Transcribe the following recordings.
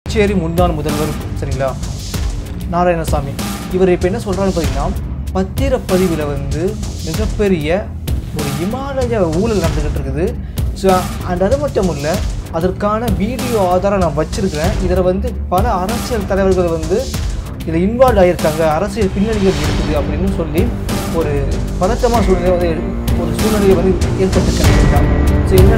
புதுச்சேரி முன்னாள் முதல்வர் சரிங்களா நாராயணசாமி இவர் இப்போ என்ன சொல்கிறாருன்னு பார்த்தீங்கன்னா பத்திரப்பதிவில் வந்து மிகப்பெரிய ஒரு இமாலய ஊழல் நடந்துக்கிட்டு இருக்குது ஸோ அண்ட் அது மட்டும் இல்லை அதற்கான வீடியோ ஆதாரம் நான் வச்சுருக்கிறேன் இதில் வந்து பல அரசியல் தலைவர்கள் வந்து இதில் இன்வால்வ் ஆகியிருக்காங்க அரசியல் பின்னணிகள் இருக்குது அப்படின்னு சொல்லி ஒரு பதட்டமான சூழ்நிலை வந்து ஒரு சூழ்நிலையை வந்து ஏற்பட்டிருக்காங்க ஸோ என்ன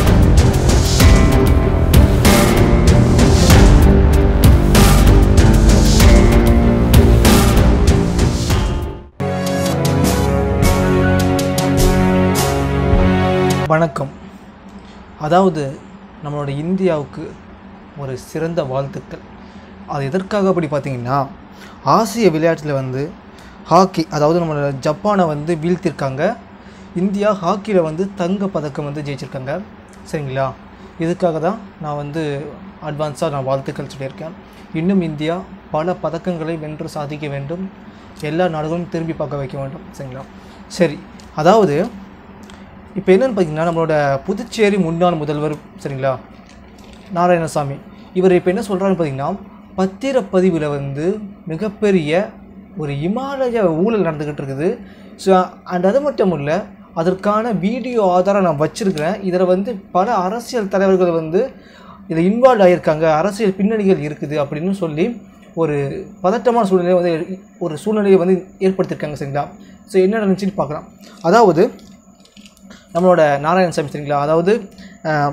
வணக்கம் அதாவது நம்மளோட இந்தியாவுக்கு ஒரு சிறந்த வாழ்த்துக்கள் அது எதற்காக அப்படி பார்த்தீங்கன்னா ஆசிய விளையாட்டில் வந்து ஹாக்கி அதாவது நம்மளோட ஜப்பானை வந்து வீழ்த்திருக்காங்க இந்தியா ஹாக்கியில் வந்து தங்க பதக்கம் வந்து ஜெயிச்சிருக்காங்க சரிங்களா இதுக்காக தான் நான் வந்து அட்வான்ஸாக நான் வாழ்த்துக்கள் சொல்லியிருக்கேன் இன்னும் இந்தியா பல பதக்கங்களை வென்று சாதிக்க வேண்டும் எல்லா நாடுகளும் திரும்பி பார்க்க வைக்க வேண்டும் சரிங்களா சரி அதாவது இப்போ என்னென்னு பார்த்தீங்கன்னா நம்மளோட புதுச்சேரி முன்னாள் முதல்வர் சரிங்களா நாராயணசாமி இவர் இப்போ என்ன சொல்கிறாருன்னு பார்த்தீங்கன்னா பத்திரப்பதிவில் வந்து மிகப்பெரிய ஒரு இமாலய ஊழல் நடந்துக்கிட்டு இருக்குது ஸோ அண்ட் அது மட்டும் இல்லை அதற்கான வீடியோ ஆதாரம் நான் வச்சுருக்கிறேன் இதில் வந்து பல அரசியல் தலைவர்கள் வந்து இதில் இன்வால்வ் ஆகியிருக்காங்க அரசியல் பின்னணிகள் இருக்குது அப்படின்னு சொல்லி ஒரு பதட்டமான சூழ்நிலையை வந்து ஒரு சூழ்நிலையை வந்து ஏற்படுத்தியிருக்காங்க சரிங்களா ஸோ என்ன நடந்துச்சுன்னு பார்க்கலாம் அதாவது நம்மளோட நாராயணசாமி சரிங்களா அதாவது அஹ்,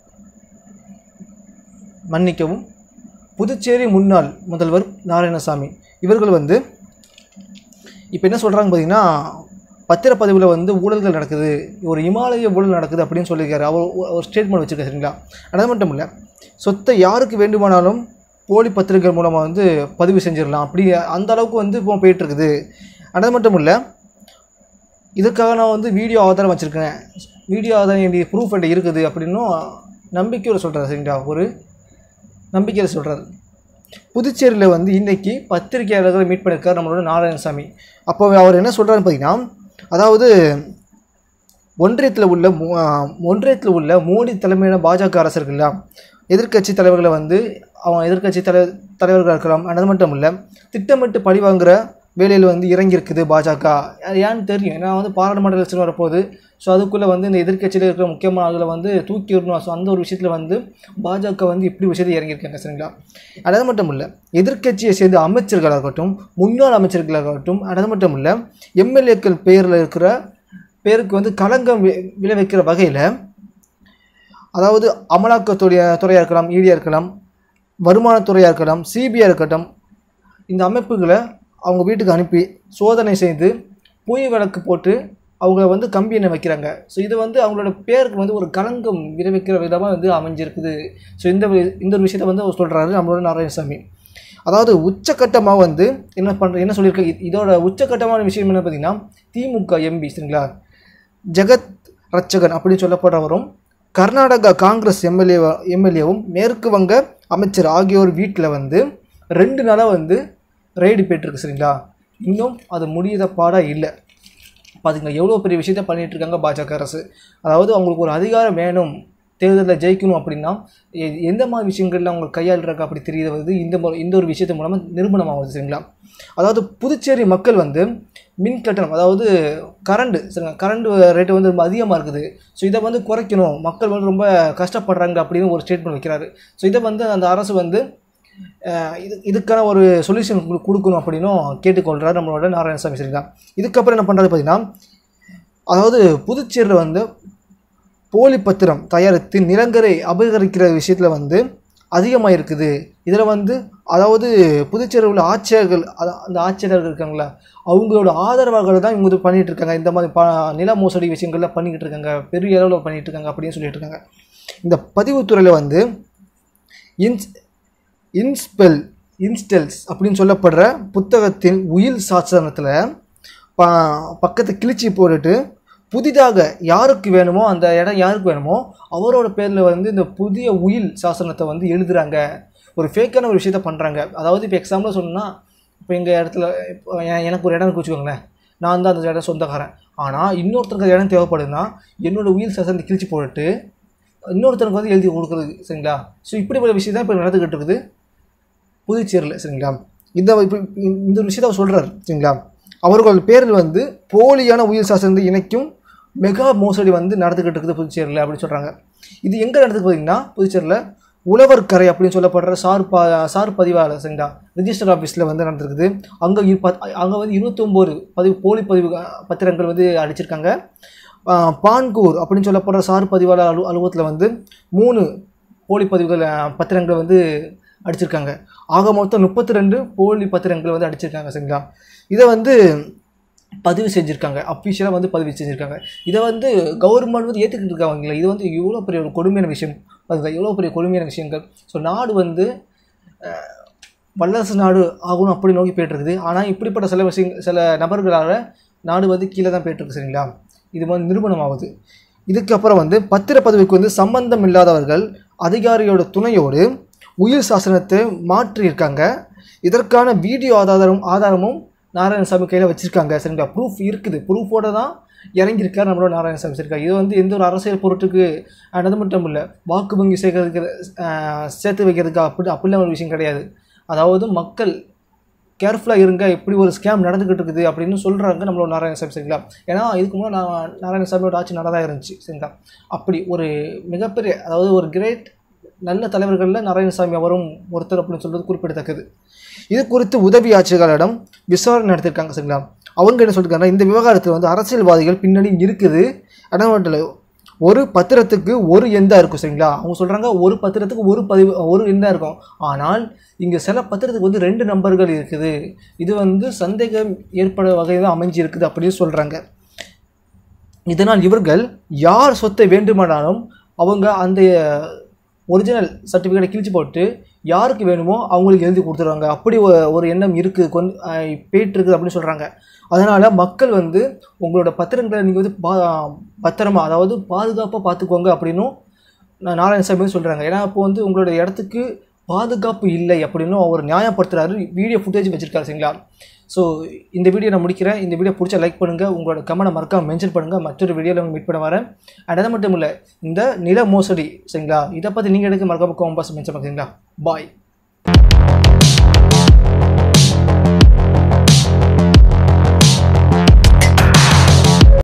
மன்னிக்கவும் புதுச்சேரி முன்னாள் முதல்வர் நாராயணசாமி இவர்கள் வந்து இப்போ என்ன சொல்கிறாங்க பார்த்தீங்கன்னா பத்திரப்பதிவில் வந்து ஊழல்கள் நடக்குது ஒரு இமாலய ஊழல் நடக்குது அப்படின்னு சொல்லியிருக்காரு அவர் ஒ- ஒரு ஸ்டேட்மெண்ட் வச்சுருக்காரு சரிங்களா அது மட்டும் இல்லை சொத்தை யாருக்கு வேண்டுமானாலும் போலி பத்திரிகை மூலமாக வந்து பதிவு செஞ்சிடலாம் அப்படி அந்த அளவுக்கு வந்து இப்போ போயிட்டுருக்குது அது மட்டும் இல்லை இதுக்காக நான் வந்து வீடியோ ஆதாரம் வச்சுருக்கேன் வீடியோ ஆதாரம் என்னுடைய ப்ரூஃப் என்கிட்ட இருக்குது அப்படின்னும் நம்பிக்கையோட சொல்கிறார் சரிங்களா ஒரு நம்பிக்கையில் சொல்கிறார் புதுச்சேரியில் வந்து இன்றைக்கி பத்திரிகையாளர்களை மீட் பண்ணியிருக்கார் நம்மளோட நாராயணசாமி அப்போ அவர் என்ன சொல்கிறாருன்னு பார்த்தீங்கன்னா அதாவது ஒன்றியத்தில் உள்ள மு- ஆ, ஒன்றியத்தில் உள்ள மோடி தலைமையிலான பாஜக அரசு இருக்குல்ல எதிர்க்கட்சி தலைவர்களை வந்து அவன் எதிர்க்கட்சி தலை தலைவர்களாக இருக்கலாம் அது மட்டும் இல்லை திட்டமிட்டு பழி வாங்குற வேலையில் வந்து இறங்கியிருக்குது பாஜக அது ஏன்னு தெரியும் ஏன்னா வந்து பாராளுமன்ற எலெக்ஷன் வரப்போகுது ஸோ அதுக்குள்ளே வந்து இந்த எதிர்க்கட்சியில் இருக்கிற முக்கியமான ஆளுகளை வந்து தூக்கி விடணும் ஸோ அந்த ஒரு விஷயத்தில் வந்து பாஜக வந்து இப்படி விஷயத்தில் இறங்கியிருக்காங்க சரிங்களா அது மட்டும் இல்லை எதிர்க்கட்சியை சேர்ந்த அமைச்சர்களாகட்டும் முன்னாள் அமைச்சர்களாகட்டும் அது மட்டும் இல்லை எம்எல்ஏக்கள் பேரில் இருக்கிற பேருக்கு வந்து களங்கம் வி- விளைவிக்கிற வகையில் அதாவது அமலாக்கத்துடைய துறையாக இருக்கலாம் ஈடியாக இருக்கலாம் வருமானத்துறையாக இருக்கலாம் சிபிஐ இருக்கட்டும் இந்த அமைப்புகளை அவங்க வீட்டுக்கு அனுப்பி சோதனை செய்து பொய் வழக்கு போட்டு அவங்கள வந்து கம்பி எண்ணெய் வைக்கிறாங்க ஸோ இது வந்து அவங்களோட பேருக்கு வந்து ஒரு களங்கம் விளைவிக்கிற விதமாக வந்து அமைஞ்சிருக்குது ஸோ இந்த வி- இந்த ஒரு விஷயத்தை வந்து அவர் சொல்கிறாரு நம்மளோட நாராயணசாமி அதாவது உச்சக்கட்டமாக வந்து என்ன பண்ணுற என்ன சொல்லியிருக்க இ- இதோட உச்சக்கட்டமான விஷயம் என்ன பார்த்தீங்கன்னா திமுக எம்பி சரிங்களா ஜெகத் ரட்சகன் அப்படின்னு சொல்லப்படுறவரும் கர்நாடகா காங்கிரஸ் எம்எல்ஏ எம்எல்ஏவும் மேற்கு வங்க அமைச்சர் ஆகியோர் வீட்டில் வந்து ரெண்டு நாளாக வந்து ரெய்டு போயிட்டுருக்கு சரிங்களா இன்னும் அது முடியாத பாடாக இல்லை பாத்தீங்களா எவ்வளோ பெரிய விஷயத்த பண்ணிட்டு இருக்காங்க பாஜக அரசு அதாவது அவங்களுக்கு ஒரு அதிகாரம் வேணும் தேர்தலில் ஜெயிக்கணும் அப்படின்னா எ- எந்த மாதிரி விஷயங்கள்ல அவங்க கையாளுறாங்க அப்படி தெரியறது வந்து இந்த மு- இந்த ஒரு விஷயத்து மூலமாக நிரூபணமாகுது சரிங்களா அதாவது புதுச்சேரி மக்கள் வந்து மின் கட்டணம் அதாவது கரண்ட் சரிங்களா கரண்ட் ரேட்டு வந்து ரொம்ப அதிகமாக இருக்குது ஸோ இதை வந்து குறைக்கணும் மக்கள் வந்து ரொம்ப கஷ்டப்படுறாங்க அப்படின்னு ஒரு ஸ்டேட்மெண்ட் வைக்கிறாரு ஸோ இதை வந்து அந்த அரசு வந்து அஹ், இது இதுக்கான ஒரு சொல்யூஷன் கொடுக்கணும் அப்படின்னும் கேட்டுக்கொள்கிறார் நம்மளோட நாராயணசாமி சரிங்களா இதுக்கப்புறம் என்ன பண்ணுறது பார்த்தீங்கன்னா அதாவது புதுச்சேரியில் வந்து போலி பத்திரம் தயாரித்து நிலங்கரை அபகரிக்கிற விஷயத்தில் வந்து அதிகமாக இருக்குது இதில் வந்து அதாவது புதுச்சேரியில் உள்ள ஆட்சியர்கள் அத- அந்த ஆட்சியாளர்கள் இருக்காங்களா அவங்களோட ஆதரவாளர்கள் தான் இவங்க இது பண்ணிட்டு இருக்காங்க இந்த மாதிரி ப நில மோசடி விஷயங்கள்லாம் பண்ணிக்கிட்டு இருக்காங்க பெரிய அளவில் பண்ணிட்டு இருக்காங்க அப்படின்னு சொல்லிட்டு இருக்காங்க இந்த பதிவுத்துறையில் வந்து இன்ஸ் இன்ஸ்பெல் இன்ஸ்டெல்ஸ் அப்படின்னு சொல்லப்படுற புத்தகத்தின் உயில் சாசனத்தில் ப பக்கத்தை கிழிச்சி போட்டுட்டு புதிதாக யாருக்கு வேணுமோ அந்த இடம் யாருக்கு வேணுமோ அவரோட பேரில் வந்து இந்த புதிய உயில் சாசனத்தை வந்து எழுதுறாங்க ஒரு ஃபேக்கான ஒரு விஷயத்த பண்ணுறாங்க அதாவது இப்போ எக்ஸாம்பிளாக சொன்னா இப்போ எங்கள் இடத்துல இப்போ எ- எனக்கு ஒரு இடம் இருக்கு வச்சுக்கோங்களேன் நான் தான் அந்த இடம் சொந்தக்காரன் ஆனால் இன்னொருத்தருக்கு அந்த இடம் தேவைப்படுதுன்னா என்னோட உயில் சாசனத்தை கிழிச்சு போட்டுட்டு இன்னொருத்தருக்கு வந்து எழுதி கொடுக்குறது சரிங்களா ஸோ இப்படிப்பட்ட விஷயம் தான் இப்போ நடந்துக்கிட்டு இருக்குது புதுச்சேரியில் சரிங்களா இந்த இப்ப இந்த ஒரு விஷயத்தை அவர் சொல்கிறார் சரிங்களா அவர்கள் பேரில் வந்து போலியான உயிர் சாசனத்தை இணைக்கும் மெகா மோசடி வந்து நடந்துக்கிட்டு இருக்குது புதுச்சேரியில் அப்படின்னு சொல்கிறாங்க இது எங்கே நடந்துக்கு பார்த்தீங்கன்னா புதுச்சேரியில் உழவர்கரை அப்படின்னு சொல்லப்படுற சார் ப சார் பதிவாளர் சரிங்களா ரிஜிஸ்டர் ஆஃபீஸில் வந்து நடந்திருக்குது அங்கே அங்கே வந்து இருபத்தொம்போது பதிவு போலி பதிவு அஹ், பத்திரங்கள் வந்து அடிச்சிருக்காங்க ஆஹ், பான்கூர் அப்படின்னு சொல்லப்படுற சார் பதிவாளர் அலு அலுவலகத்தில் வந்து மூணு போலி பதிவுகள் அஹ், பத்திரங்கள் வந்து அடிச்சிருக்காங்க ஆக மொத்தம் முப்பத்தி ரெண்டு போலி பத்திரங்கள் வந்து அடிச்சிருக்காங்க சரிங்களா இதை வந்து பதிவு செஞ்சுருக்காங்க அஃபிஷியலாக வந்து பதிவு செஞ்சுருக்காங்க இதை வந்து கவர்மெண்ட் வந்து ஏற்றுக்கிட்டு இருக்காங்களே இது வந்து இவ்வளோ பெரிய ஒரு கொடுமையான விஷயம் அது எவ்வளோ பெரிய கொடுமையான விஷயங்கள் ஸோ நாடு வந்து அஹ், வல்லரசு நாடு ஆகணும் அப்படி நோக்கி போயிட்டு இருக்குது ஆனால் இப்படிப்பட்ட சில விஷயங்கள் சில நபர்களால் நாடு வந்து கீழே தான் போயிட்டு இருக்கு சரிங்களா இது வந்து நிரூபணம் ஆகுது இதுக்கப்புறம் வந்து பத்திரப்பதிவுக்கு வந்து சம்பந்தம் இல்லாதவர்கள் அதிகாரியோட துணையோடு உயிர் சாசனத்தை மாற்றியிருக்காங்க இதற்கான வீடியோ ஆதாரம் ஆதாரமும் நாராயணசாமி கையில் வச்சுருக்காங்க சரிங்களா ப்ரூஃப் இருக்குது ப்ரூஃபோட தான் இறங்கியிருக்கார் நம்மளோட நாராயணசாமி சரிங்களா இது வந்து எந்த ஒரு அரசியல் பொருட்டுக்கு அஹ், அது மட்டும் இல்லை வாக்கு வங்கி சேர்க்கறதுக்கு அஹ், சேர்த்து வைக்கிறதுக்கு அப்படி அப்படிலாம் ஒரு விஷயம் கிடையாது அதாவது மக்கள் கேர்ஃபுல்லாக இருங்க இப்படி ஒரு ஸ்கேம் நடந்துக்கிட்டு இருக்குது அப்படின்னு சொல்கிறாங்க நம்மளோட நாராயணசாமி சரிங்களா ஏன்னா இதுக்கு முன்னாடி நான் நாராயணசாமியோட ஆட்சி நடதாக இருந்துச்சு சரிங்களா அப்படி ஒரு மிகப்பெரிய அதாவது ஒரு கிரேட் நல்ல தலைவர்களில் நாராயணசாமி அவரும் ஒருத்தர் அப்படின்னு சொல்றது குறிப்பிடத்தக்கது இது குறித்து உதவி ஆட்சியாளரிடம் விசாரணை நடத்திருக்காங்க சரிங்களா அவங்க என்ன சொல்லியிருக்காங்கன்னா இந்த விவகாரத்தில் வந்து அரசியல்வாதிகள் பின்னணி இருக்குது ஆனால் மட்டும் இல்லை ஒரு பத்திரத்துக்கு ஒரு எந்தா இருக்கும் சரிங்களா அவங்க சொல்கிறாங்க ஒரு பத்திரத்துக்கு ஒரு பதிவு ஒரு எந்தா இருக்கும் ஆனால் இங்கே சில பத்திரத்துக்கு வந்து ரெண்டு நம்பர்கள் இருக்குது இது வந்து சந்தேகம் ஏற்பட வகையில் அமைஞ்சிருக்குது அப்படின்னு சொல்கிறாங்க இதனால் இவர்கள் யார் சொத்தை வேண்டுமானாலும் அவங்க அந்த ஒரிஜினல் சர்டிஃபிகேட்டை கிழிச்சு போட்டு யாருக்கு வேணுமோ அவங்களுக்கு எழுதி கொடுத்துருவாங்க அப்படி ஒ- ஒரு எண்ணம் இருக்குது கொண்டு போயிட்டு இருக்குது அப்படின்னு சொல்கிறாங்க அதனால் மக்கள் வந்து உங்களோட பத்திரங்களை நீங்கள் வந்து பா பத்திரமா அதாவது பாதுகாப்பாக பார்த்துக்கோங்க அப்படின்னும் நான் நாராயணசாமி வந்து சொல்கிறாங்க ஏன்னா இப்போ வந்து உங்களோட இடத்துக்கு பாதுகாப்பு இல்லை அப்படின்னும் அவர் நியாயப்படுத்துறாரு வீடியோ ஃபுட்டேஜ் வச்சிருக்காரு சரிங்களா ஸோ இந்த வீடியோ நான் முடிக்கிறேன் இந்த வீடியோ பிடிச்சா லைக் பண்ணுங்கள் உங்களோட கமெண்ட் மறக்காம மென்ஷன் பண்ணுங்கள் மற்றொரு வீடியோவில் மீட் பண்ண வரேன் அண்ட் அது மட்டும் இல்லை இந்த நில மோசடி சரிங்களா இதை பற்றி நீங்கள் எடுக்க மறக்காம கோம்பஸ் மென்ஷன் பண்ணுறீங்களா பாய்